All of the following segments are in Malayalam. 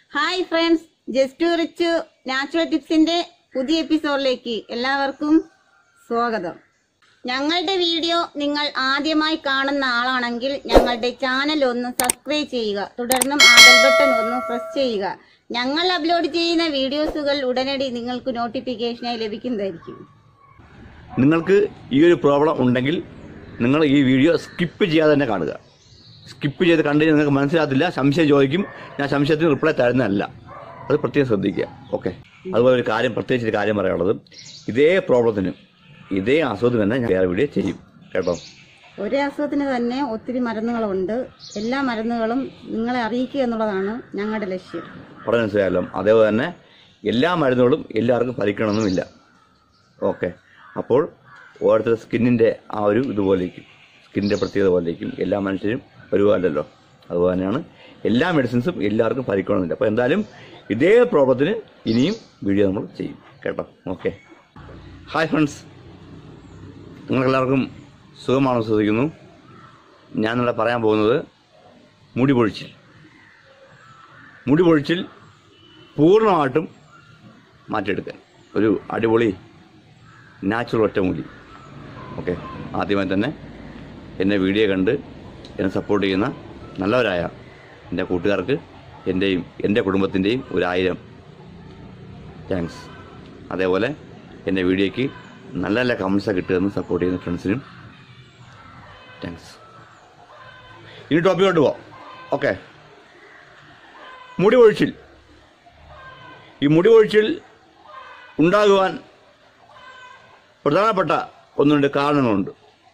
Hi friends just rich natural ടിപ്സിന്റെ പുതിയ എപ്പിസോഡിലേക്ക് എല്ലാവർക്കും സ്വാഗതം ഞങ്ങളുടെ വീഡിയോ നിങ്ങൾ ആദ്യമായി കാണുന്ന ആളാണെങ്കിൽ ഞങ്ങളുടെ ചാനൽ ഒന്ന് സബ്സ്ക്രൈബ് ചെയ്യുക തുടർന്നും ആ ബെൽ ബട്ടൺ ഒന്ന് പ്രസ് ചെയ്യുക ഞങ്ങൾ അപ്ലോഡ് ചെയ്യുന്ന വീഡിയോസുകൾ ഉടനടി നിങ്ങൾക്ക് നോട്ടിഫിക്കേഷനായി ലഭിക്കുന്നതായിരിക്കും നിങ്ങൾക്ക് ഈ ഒരു പ്രോബ്ലം ഉണ്ടെങ്കിൽ നിങ്ങൾ ഈ വീഡിയോ സ്കിപ്പ് ചെയ്യാതെ തന്നെ കാണുക സ്കിപ്പ് ചെയ്ത് കണ്ടു കഴിഞ്ഞാൽ നിങ്ങൾക്ക് മനസ്സിലാകത്തില്ല സംശയം ചോദിക്കും ഞാൻ സംശയത്തിന് റിപ്ലൈ തരുന്നതല്ല അത് പ്രത്യേകം ശ്രദ്ധിക്കുക ഓക്കെ അതുപോലെ ഒരു കാര്യം പ്രത്യേകിച്ച് ഒരു കാര്യം പറയാനുള്ളത് ഇതേ പ്രോബ്ലത്തിന് ഇതേ അസുഖത്തിന് തന്നെ ഞാൻ വേറെ വീഡിയോ ചെയ്യും കേട്ടോ ഒരേ അസുഖത്തിന് തന്നെ ഒത്തിരി മരുന്നുകളുണ്ട് എല്ലാ മരുന്നുകളും നിങ്ങളെ അറിയിക്കുക എന്നുള്ളതാണ് ഞങ്ങളുടെ ലക്ഷ്യം പറഞ്ഞ മനസ്സിലായല്ലോ അതേപോലെ തന്നെ എല്ലാ മരുന്നുകളും എല്ലാവർക്കും ഫലിക്കണമെന്നുമില്ല ഓക്കെ അപ്പോൾ ഓരോരുത്തരുടെ സ്കിന്നിൻ്റെ ആ ഒരു ഇതുപോലേക്കും സ്കിന്നിൻ്റെ പ്രത്യേകത പോലേക്കും എല്ലാ മനുഷ്യരും ഒരുപോലല്ലോ അതുപോലെ തന്നെയാണ് എല്ലാ മെഡിസിൻസും എല്ലാവർക്കും ഫലിക്കണമെന്നില്ല അപ്പോൾ എന്തായാലും ഇതേ പ്രോബ്ലത്തിന് ഇനിയും വീഡിയോ നമ്മൾ ചെയ്യും കേട്ടോ ഓക്കെ ഹായ് ഫ്രണ്ട്സ് നിങ്ങൾക്കെല്ലാവർക്കും സുഖമാണെന്ന് ശ്രദ്ധിക്കുന്നു ഞാനിവിടെ പറയാൻ പോകുന്നത് മുടി പൊഴിച്ചിൽ മുടി പൊഴിച്ചിൽ പൂർണ്ണമായിട്ടും മാറ്റിയെടുക്കാൻ ഒരു അടിപൊളി നാച്ചുറൽ ഒറ്റമൂലി ഓക്കെ ആദ്യമായി തന്നെ എന്നെ വീഡിയോ കണ്ട് എന്നെ സപ്പോർട്ട് ചെയ്യുന്ന നല്ലവരായ എൻ്റെ കൂട്ടുകാർക്ക് എൻ്റെയും എൻ്റെ കുടുംബത്തിൻ്റെയും ഒരായിരം താങ്ക്സ് അതേപോലെ എൻ്റെ വീഡിയോയ്ക്ക് നല്ല നല്ല കമൻസ് കിട്ടുമെന്ന് സപ്പോർട്ട് ചെയ്യുന്ന ഫ്രണ്ട്സിനും താങ്ക്സ് ഇനി ടോപ്പിക്കോട്ട് പോവാം ഓക്കെ മുടി ഒഴിച്ചിൽ ഈ മുടി ഒഴിച്ചിൽ ഉണ്ടാകുവാൻ പ്രധാനപ്പെട്ട ഒന്ന് രണ്ട് കാരണങ്ങളുണ്ട്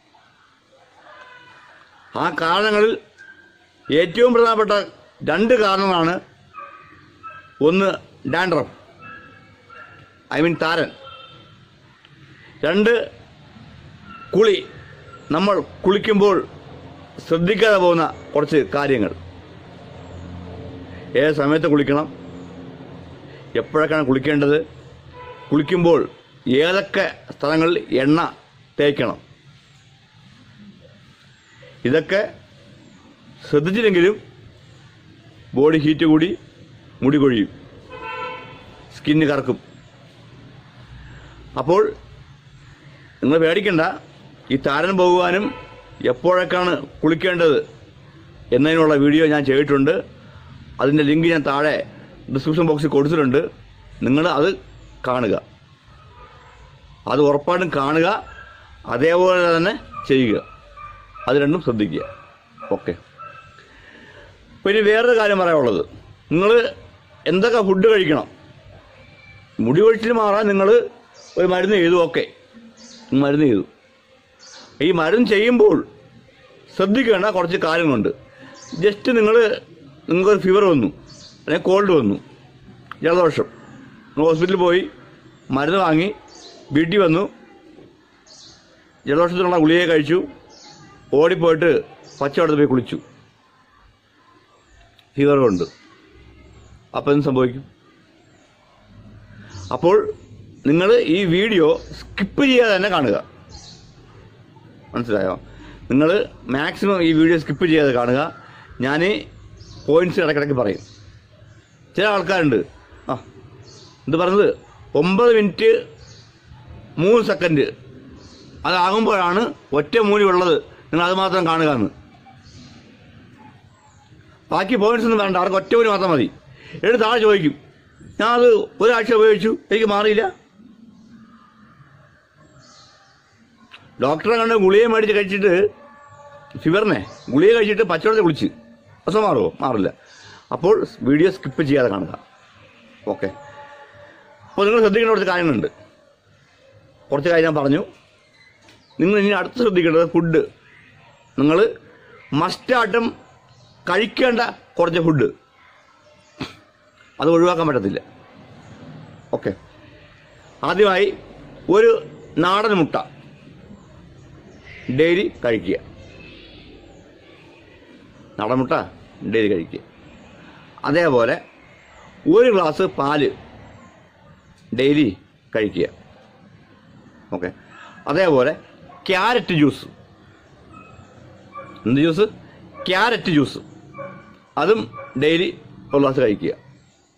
ആ കാരണങ്ങളിൽ ഏറ്റവും പ്രധാനപ്പെട്ട രണ്ട് കാരണങ്ങളാണ് ഒന്ന് ഡാൻഡ്രഫ് ഐ മീൻ താരൻ രണ്ട് കുളി നമ്മൾ കുളിക്കുമ്പോൾ ശ്രദ്ധിക്കാതെ പോകുന്ന കുറച്ച് കാര്യങ്ങൾ ഏത് സമയത്ത് കുളിക്കണം എപ്പോഴൊക്കെയാണ് കുളിക്കേണ്ടത് കുളിക്കുമ്പോൾ ഏതൊക്കെ സ്ഥലങ്ങളിൽ എണ്ണ തേക്കണം ഇതൊക്കെ ശ്രദ്ധിച്ചില്ലെങ്കിലും ബോഡി ഹീറ്റ് കൂടി മുടി കൊഴിയും സ്കിന്ന് കറക്കും അപ്പോൾ നിങ്ങൾ പേടിക്കണ്ട ഈ താരൻ പോകുവാനും എപ്പോഴൊക്കെയാണ് കുളിക്കേണ്ടത് എന്നതിനുള്ള വീഡിയോ ഞാൻ ചെയ്തിട്ടുണ്ട് അതിൻ്റെ ലിങ്ക് ഞാൻ താഴെ ഡിസ്ക്രിപ്ഷൻ ബോക്സിൽ കൊടുത്തിട്ടുണ്ട് നിങ്ങൾ അത് കാണുക അത് ഉറപ്പായിട്ടും കാണുക അതേപോലെ തന്നെ ചെയ്യുക അത് രണ്ടും ശ്രദ്ധിക്കുക ഓക്കെ പിന്നെ വേറൊരു കാര്യം പറയാനുള്ളത് നിങ്ങൾ എന്തൊക്കെ ഫുഡ് കഴിക്കണം മുടി കൊഴിച്ചിൽ മാറാൻ നിങ്ങൾ ഒരു മരുന്ന് ചെയ്തു ഓക്കെ മരുന്ന് ചെയ്തു ഈ മരുന്ന് ചെയ്യുമ്പോൾ ശ്രദ്ധിക്കേണ്ട കുറച്ച് കാര്യങ്ങളുണ്ട് ജസ്റ്റ് നിങ്ങൾ നിങ്ങൾക്കൊരു ഫീവർ വന്നു അല്ലെങ്കിൽ കോൾഡ് വന്നു ജലദോഷം നിങ്ങൾ ഹോസ്പിറ്റലിൽ പോയി മരുന്ന് വാങ്ങി വീട്ടിൽ വന്നു ജലദോഷത്തിനുള്ള ഗുളിക കഴിച്ചു ഓടിപ്പോയിട്ട് പച്ചവെള്ളത്തിൽ പോയി കുളിച്ചു ഫീവർ കൊണ്ട് അപ്പം എന്ത് സംഭവിക്കും അപ്പോൾ നിങ്ങൾ ഈ വീഡിയോ സ്കിപ്പ് ചെയ്യാതെ തന്നെ കാണുക മനസ്സിലായോ നിങ്ങൾ മാക്സിമം ഈ വീഡിയോ സ്കിപ്പ് ചെയ്യാതെ കാണുക ഞാൻ പോയിന്റ്സ് ഇടയ്ക്കിടയ്ക്ക് പറയും ചില ആൾക്കാരുണ്ട് ആ എന്ത് പറഞ്ഞത് ഒമ്പത് മിനിറ്റ് മൂന്ന് സെക്കൻഡ് അതാകുമ്പോഴാണ് ഒറ്റ മൂലി ഉള്ളത് നിങ്ങൾ അത് മാത്രം കാണുക എന്ന് ബാക്കി പോയിന്റ്സ് ഒന്നും വേണ്ട അവർക്ക് ഒറ്റ മൂലി മാത്രം മതി എന്നിട്ട് താഴെ ചോദിക്കും ഞാൻ അത് ഒരാഴ്ച ഉപയോഗിച്ചു എനിക്ക് മാറിയില്ല ഡോക്ടറെ കണ്ട് ഗുളിക മേടിച്ച് കഴിച്ചിട്ട് ഫിവറിനെ ഗുളിക കഴിച്ചിട്ട് പച്ചവെള്ളത്തിൽ കുളിച്ച് അസുഖം മാറുമോ മാറില്ല അപ്പോൾ വീഡിയോ സ്കിപ്പ് ചെയ്യാതെ കാണുക ഓക്കെ അപ്പോൾ നിങ്ങൾ ശ്രദ്ധിക്കേണ്ട കുറച്ച് കാര്യങ്ങളുണ്ട് കുറച്ച് കാര്യം ഞാൻ പറഞ്ഞു നിങ്ങൾ ഇനി അടുത്ത് ശ്രദ്ധിക്കേണ്ടത് ഫുഡ് നിങ്ങൾ മസ്റ്റായിട്ടും കഴിക്കേണ്ട കുറച്ച് ഫുഡ് അത് ഒഴിവാക്കാൻ പറ്റത്തില്ല ഓക്കെ ആദ്യമായി ഒരു നാടൻ മുട്ട ഡെയിലി കഴിക്കുക നാടൻ മുട്ട ഡെയിലി കഴിക്കുക അതേപോലെ ഒരു ഗ്ലാസ് പാല് ഡെയിലി കഴിക്കുക ഓക്കെ അതേപോലെ ക്യാരറ്റ് ജ്യൂസ് എന്ത് ജ്യൂസ് ക്യാരറ്റ് ജ്യൂസ് അതും ഡെയിലി ഒരു ഗ്ലാസ് കഴിക്കുക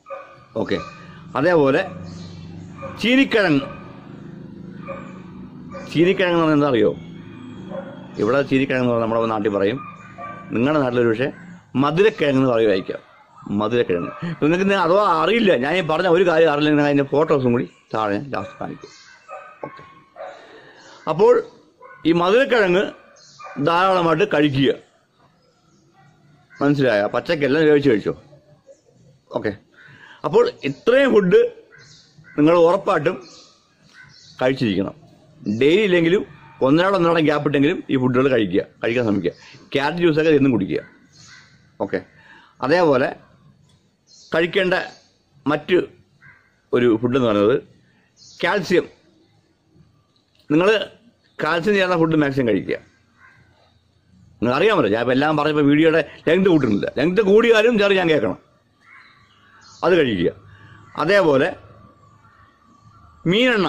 ഓക്കെ അതേപോലെ ചീനിക്കിഴങ്ങ് ചീനിക്കിഴങ്ങ് എന്ന് പറഞ്ഞാൽ എന്താ അറിയോ ഇവിടെ ചീനിക്കിഴങ്ങ് എന്ന് പറഞ്ഞാൽ നമ്മുടെ നാട്ടിൽ പറയും നിങ്ങളുടെ നാട്ടിലൊരു പക്ഷേ മധുരക്കിഴങ്ങ് എന്ന് പറയുമായിരിക്കാം മധുരക്കിഴങ്ങ് ഇപ്പം നിങ്ങൾക്ക് ഇന്ന് അഥവാ അറിയില്ല ഞാൻ ഈ പറഞ്ഞ ഒരു കാര്യം അറിയില്ലെങ്കിൽ ഞാൻ അതിൻ്റെ ഫോട്ടോസും കൂടി താഴെ ഞാൻ ലാസ്റ്റ് കാണിക്കും ഓക്കെ അപ്പോൾ ഈ മധുരക്കിഴങ്ങ് ധാരാളമായിട്ട് കഴിക്കുക മനസ്സിലായ പച്ചക്കെല്ലാം വേവിച്ച് കഴിച്ചോ ഓക്കെ അപ്പോൾ ഇത്രയും ഫുഡ് നിങ്ങൾ ഉറപ്പായിട്ടും കഴിച്ചിരിക്കണം ഡെയിലി ഇല്ലെങ്കിലും ഒന്നരാടം ഒന്നരാടം ഗ്യാപ്പ് ഇട്ടെങ്കിലും ഈ ഫുഡുകൾ കഴിക്കുക കഴിക്കാൻ ശ്രമിക്കുക ക്യാരറ്റ് ജ്യൂസൊക്കെ എന്നും കുടിക്കുക ഓക്കെ അതേപോലെ കഴിക്കേണ്ട മറ്റ് ഒരു ഫുഡ് എന്ന് പറയുന്നത് കാൽസ്യം നിങ്ങൾ കാൽസ്യം ചേർന്ന ഫുഡ് മാക്സിമം കഴിക്കുക നിങ്ങൾ അറിയാമല്ലോ ഞാൻ ഇപ്പം എല്ലാം പറഞ്ഞപ്പോൾ വീഡിയോയുടെ ലെങ്ത് കൂട്ടുന്നില്ല ലെങ്ത് കൂടിയാലും ചെറിയ ഞാൻ കേൾക്കണം അത് കഴിക്കുക അതേപോലെ മീനെണ്ണ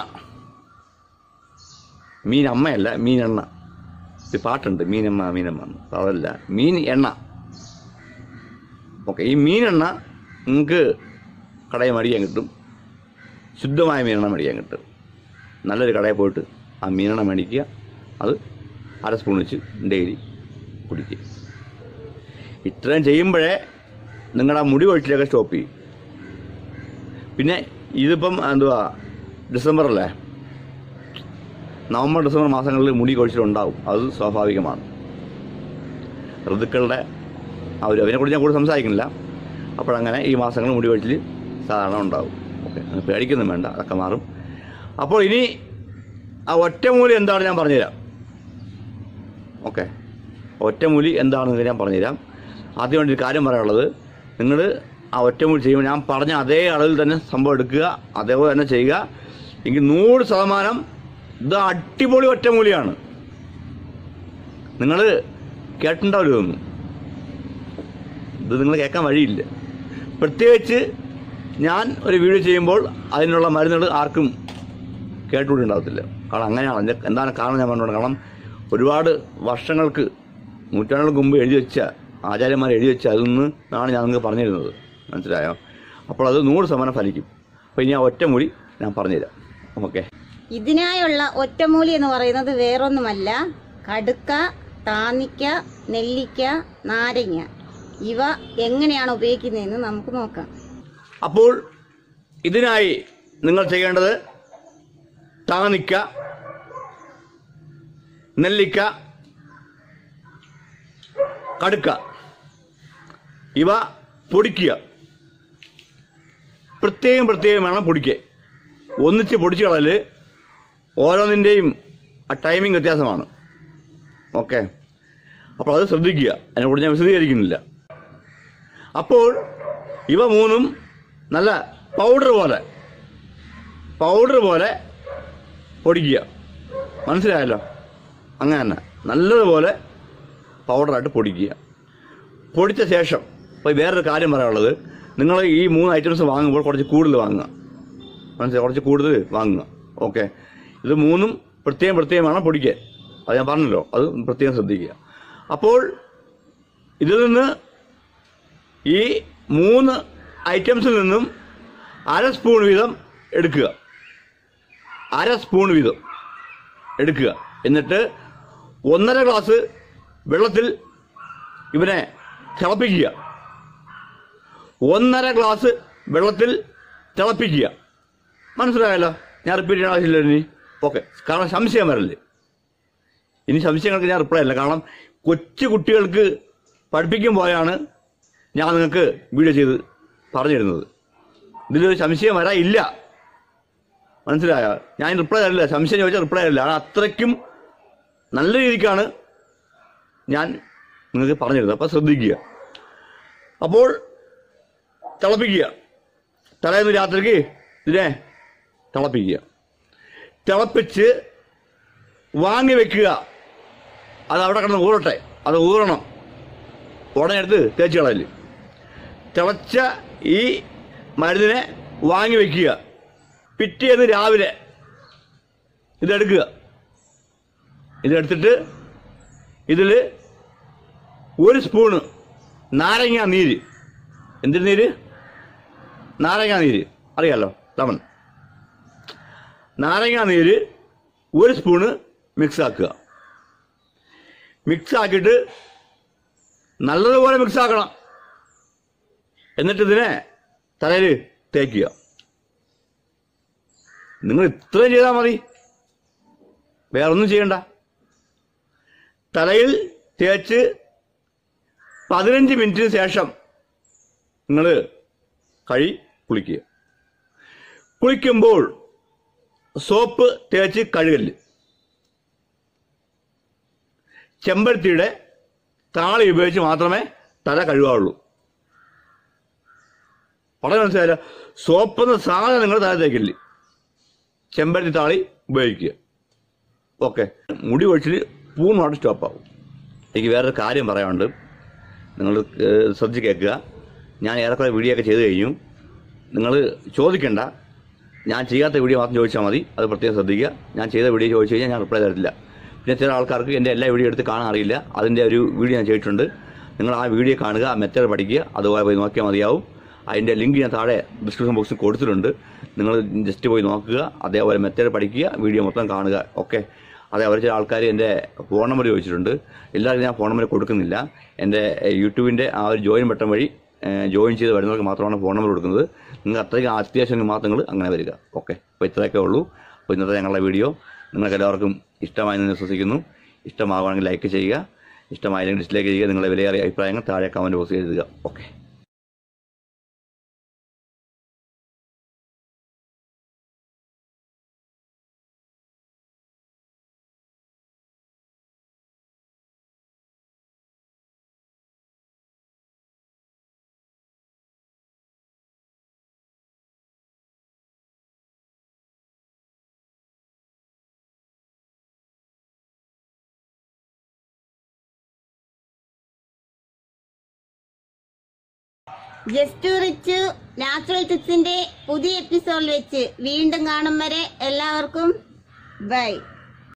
മീൻ അമ്മയല്ല മീനെണ്ണ ഒരു പാട്ടുണ്ട് മീനമ്മ മീനമ്മ എന്ന്. അപ്പൊ അതല്ല മീൻ എണ്ണ ഓക്കെ ഈ മീനെണ്ണ നിങ്ങൾക്ക് കടയിൽ മേടിക്കാൻ കിട്ടും ശുദ്ധമായ മീനെണ്ണ മേടിക്കാൻ കിട്ടും നല്ലൊരു കടയിൽ പോയിട്ട് ആ മീനെണ്ണ മേടിക്കുക അത് അര സ്പൂൺ വെച്ച് ഡെയിലി കുടിക്കുക ഇത്രയും ചെയ്യുമ്പോഴേ നിങ്ങളുടെ ആ മുടി കൊഴിച്ചിലൊക്കെ സ്റ്റോപ്പ് ചെയ്യും പിന്നെ ഇതിപ്പം എന്തുവാ ഡിസംബറല്ലേ നവംബർ ഡിസംബർ മാസങ്ങളിൽ മുടി കൊഴിച്ചിലുണ്ടാവും അത് സ്വാഭാവികമാണ് ഋതുക്കളുടെ അവർ അതിനെക്കുറിച്ച് ഞാൻ കൂടുതൽ സംസാരിക്കുന്നില്ല അപ്പോഴങ്ങനെ ഈ മാസങ്ങളിൽ മുടി കൊഴിച്ചിൽ സാധാരണ ഉണ്ടാവും ഓക്കെ പേടിക്കൊന്നും വേണ്ട അതൊക്കെ മാറും അപ്പോൾ ഇനി ആ ഒറ്റമൂലി എന്താണ് ഞാൻ പറഞ്ഞുതരാം ഓക്കെ ഒറ്റമൂലി എന്താണെന്ന് ഞാൻ പറഞ്ഞുതരാം ആദ്യം ഒരു കാര്യം പറയാനുള്ളത് നിങ്ങൾ ആ ഒറ്റമൂലി ചെയ്യുമ്പോൾ ഞാൻ പറഞ്ഞ അതേ അളവിൽ തന്നെ സംഭവം എടുക്കുക അതേപോലെ തന്നെ ചെയ്യുക എങ്കിൽ നൂറ് ശതമാനം ഇത് അടിപൊളി ഒറ്റമൂലിയാണ് നിങ്ങൾ കേട്ടിട്ടുണ്ടാവില്ല ഇതൊന്നും ഇത് നിങ്ങൾ കേൾക്കാൻ വഴിയില്ല പ്രത്യേകിച്ച് ഞാൻ ഒരു വീഡിയോ ചെയ്യുമ്പോൾ അതിനുള്ള മരുന്നുകൾ ആർക്കും കേട്ടുകൂടി ഉണ്ടാകത്തില്ല കാരണം അങ്ങനെയാണ് അതിൻ്റെ എന്താണ് കാരണം ഞാൻ പറഞ്ഞത് കാരണം ഒരുപാട് വർഷങ്ങൾക്ക് നൂറ്റാണ്ടുകൾക്ക് മുമ്പ് എഴുതി വെച്ച ആചാര്യന്മാർ എഴുതി വെച്ച അതിൽ നിന്നാണ് ഞാൻ നിങ്ങൾക്ക് പറഞ്ഞിരുന്നത് മനസ്സിലായോ അപ്പോൾ അത് നൂറ് ശതമാനം ഫലിക്കും അപ്പോൾ ഇനി ആ ഒറ്റമൂലി ഞാൻ പറഞ്ഞുതരാം ഓക്കെ ഇതിനായുള്ള ഒറ്റമൂലി എന്ന് പറയുന്നത് വേറൊന്നുമല്ല കടുക്ക താന്നിക്ക നെല്ലിക്ക നാരങ്ങ ഇവ എങ്ങനെയാണ് ഉപയോഗിക്കുന്നതെന്ന് നമുക്ക് നോക്കാം അപ്പോൾ ഇതിനായി നിങ്ങൾ ചെയ്യേണ്ടത് താനിക്ക നെല്ലിക്ക കടുക്ക ഇവ പൊടിക്കുക പ്രത്യേകം പ്രത്യേകം വേണം പൊടിക്കുക ഒന്നിച്ച് പൊടിച്ചു കളയൽ ഓരോന്നിൻ്റെയും ആ ടൈമിംഗ് വ്യത്യാസമാണ് ഓക്കെ അപ്പോൾ അത് ശ്രദ്ധിക്കുക അതിനെക്കുറിച്ച് ഞാൻ വിശദീകരിക്കുന്നില്ല അപ്പോൾ ഇവ മൂന്നും നല്ല പൗഡർ പോലെ പൗഡർ പോലെ പൊടിക്കുക മനസ്സിലായല്ലോ അങ്ങനെ തന്നെ നല്ലതുപോലെ പൗഡറായിട്ട് പൊടിക്കുക പൊടിച്ച ശേഷം ഇപ്പോൾ വേറൊരു കാര്യം പറയാനുള്ളത് നിങ്ങൾ ഈ മൂന്ന് ഐറ്റംസ് വാങ്ങുമ്പോൾ കുറച്ച് കൂടുതൽ വാങ്ങുക മനസ്സിലായി കുറച്ച് കൂടുതൽ വാങ്ങുക ഓക്കെ ഇത് മൂന്നും പ്രത്യേകം പ്രത്യേകമാണ് പൊടിക്കാൻ അത് ഞാൻ പറഞ്ഞല്ലോ അത് പ്രത്യേകം ശ്രദ്ധിക്കുക അപ്പോൾ ഇതിൽ നിന്ന് ഈ മൂന്ന് ഐറ്റംസിൽ നിന്നും അര സ്പൂൺ വീതം എടുക്കുക അര സ്പൂൺ വീതം എടുക്കുക എന്നിട്ട് ഒന്നര ഗ്ലാസ് വെള്ളത്തിൽ ഇവനെ തിളപ്പിക്കുക ഒന്നര ഗ്ലാസ് വെള്ളത്തിൽ തിളപ്പിക്കുക മനസ്സിലായല്ലോ ഞാൻ റിപ്പീറ്റ് ചെയ്യണ ആവശ്യമില്ല ഇനി ഓക്കെ കാരണം സംശയം വരല്ലേ ഇനി സംശയങ്ങൾക്ക് ഞാൻ റിപ്ലൈ അല്ല കാരണം കൊച്ചു കുട്ടികൾക്ക് പഠിപ്പിക്കുമ്പോഴാണ് ഞാൻ നിങ്ങൾക്ക് വീഡിയോ ചെയ്ത് പറഞ്ഞു തരുന്നത് ഇതിലൊരു സംശയം വരാൻ ഇല്ല മനസ്സിലായോ ഞാൻ റിപ്ലൈ തരില്ല സംശയം ചോദിച്ചാൽ റിപ്ലൈ തരില്ല കാരണം അത്രയ്ക്കും നല്ല രീതിക്കാണ് ഞാൻ നിങ്ങൾക്ക് പറഞ്ഞു തരുന്നത് അപ്പോൾ ശ്രദ്ധിക്കുക അപ്പോൾ തിളപ്പിക്കുക തലേന്ന് രാത്രിക്ക് ഇതിനെ തിളപ്പിക്കുക തിളപ്പിച്ച് വാങ്ങി വെക്കുക അത് അവിടെ കിടന്ന് ഊറട്ടെ അത് ഊറണം ഉടനെ എടുത്ത് തേച്ച് കളയല് തിളച്ച ഈ മരുന്നിനെ വാങ്ങി വെക്കുക പിറ്റേന്ന് രാവിലെ ഇതെടുക്കുക ഇതെടുത്തിട്ട് ഇതിൽ ഒരു സ്പൂണ് നാരങ്ങ നീര് എന്തിന് നീര് നാരങ്ങാ നീര് അറിയാലോ ലെമൺ നാരങ്ങാ നീര് ഒരു സ്പൂണ് മിക്സ് ആക്കുക മിക്സ് ആക്കിയിട്ട് നല്ലതുപോലെ മിക്സ് ആക്കണം എന്നിട്ട് ഇതിനെ തലയിൽ തേക്കുക നിങ്ങൾ ഇത്രയും ചെയ്താൽ മതി വേറൊന്നും ചെയ്യണ്ട തലയിൽ തേച്ച് പതിനഞ്ച് മിനിറ്റിന് ശേഷം നിങ്ങൾ കഴി കുളിക്കുക കുളിക്കുമ്പോൾ സോപ്പ് തേച്ച് കഴുകല് ചെമ്പരത്തിയുടെ താളി ഉപയോഗിച്ച് മാത്രമേ തല കഴുകാവുള്ളൂ വളരെ മനസ്സിലായില്ല സോപ്പ് എന്ന സാധനം നിങ്ങൾ തല തേക്കില്ല ചെമ്പരത്തി താളി ഉപയോഗിക്കുക ഓക്കെ മുടി ഒഴിച്ചിൽ പൂർണ്ണമായിട്ട് സ്റ്റോപ്പാവും എനിക്ക് വേറൊരു കാര്യം പറയാനുണ്ട് നിങ്ങൾ ഏഹ്, ശ്രദ്ധിച്ച് കേൾക്കുക ഞാൻ ഏറെക്കുറെ വീഡിയോ ഒക്കെ ചെയ്ത് കഴിഞ്ഞു നിങ്ങൾ ചോദിക്കണ്ട ഞാൻ ചെയ്യാത്ത വീഡിയോ മാത്രം ചോദിച്ചാൽ മതി അത് പ്രത്യേകം ശ്രദ്ധിക്കുക ഞാൻ ചെയ്ത വീഡിയോ ചോദിച്ചു കഴിഞ്ഞാൽ ഞാൻ റിപ്ലൈ തരത്തില്ല പിന്നെ ചില ആൾക്കാർക്ക് എൻ്റെ എല്ലാ വീഡിയോ എടുത്ത് കാണാൻ അറിയില്ല അതിൻ്റെ ഒരു വീഡിയോ ഞാൻ ചെയ്തിട്ടുണ്ട് നിങ്ങൾ ആ വീഡിയോ കാണുക ആ മെത്തേഡ് പഠിക്കുക അതുപോലെ പോയി നോക്കിയാൽ മതിയാവും അതിൻ്റെ ലിങ്ക് ഞാൻ താഴെ ഡിസ്ക്രിപ്ഷൻ ബോക്സിൽ കൊടുത്തിട്ടുണ്ട് നിങ്ങൾ ജസ്റ്റ് പോയി നോക്കുക അതേപോലെ മെത്തേഡ് പഠിക്കുക വീഡിയോ മൊത്തം കാണുക ഓക്കെ അതേപോലെ ചില ആൾക്കാർ എൻ്റെ ഫോൺ നമ്പർ ചോദിച്ചിട്ടുണ്ട് എല്ലാവർക്കും ഞാൻ ഫോൺ നമ്പർ കൊടുക്കുന്നില്ല എൻ്റെ യൂട്യൂബിൻ്റെ ആ ഒരു ജോയിൻ ബട്ടൺ വഴി ജോയിൻ ചെയ്ത് വരുന്നവർക്ക് മാത്രമാണ് ഫോൺ നമ്പർ കൊടുക്കുന്നത് നിങ്ങൾ അത്രയ്ക്ക് അത്യാവശ്യം മാത്രം നിങ്ങൾ അങ്ങനെ വരിക ഓക്കെ അപ്പോൾ ഇത്രയൊക്കെ ഉള്ളൂ അപ്പോൾ ഇന്നത്തെ ഞങ്ങളുടെ വീഡിയോ നിങ്ങൾക്ക് എല്ലാവർക്കും ഇഷ്ടമായെന്ന് വിശ്വസിക്കുന്നു ഇഷ്ടമാകുകയാണെങ്കിൽ ലൈക്ക് ചെയ്യുക ഇഷ്ടമായില്ലെങ്കിൽ ഡിസ്ലൈക്ക് ചെയ്യുക നിങ്ങളുടെ വിലയേറിയ അഭിപ്രായങ്ങൾ താഴെ കമൻറ്റ് ബോക്സിൽ എഴുതുക ഓക്കെ ജസ്റ്റ് റിച്ച് നാച്ചുറൽ ടിപ്സിന്റെ പുതിയ എപ്പിസോഡിൽ വെച്ച് വീണ്ടും കാണും വരെ എല്ലാവർക്കും ബൈ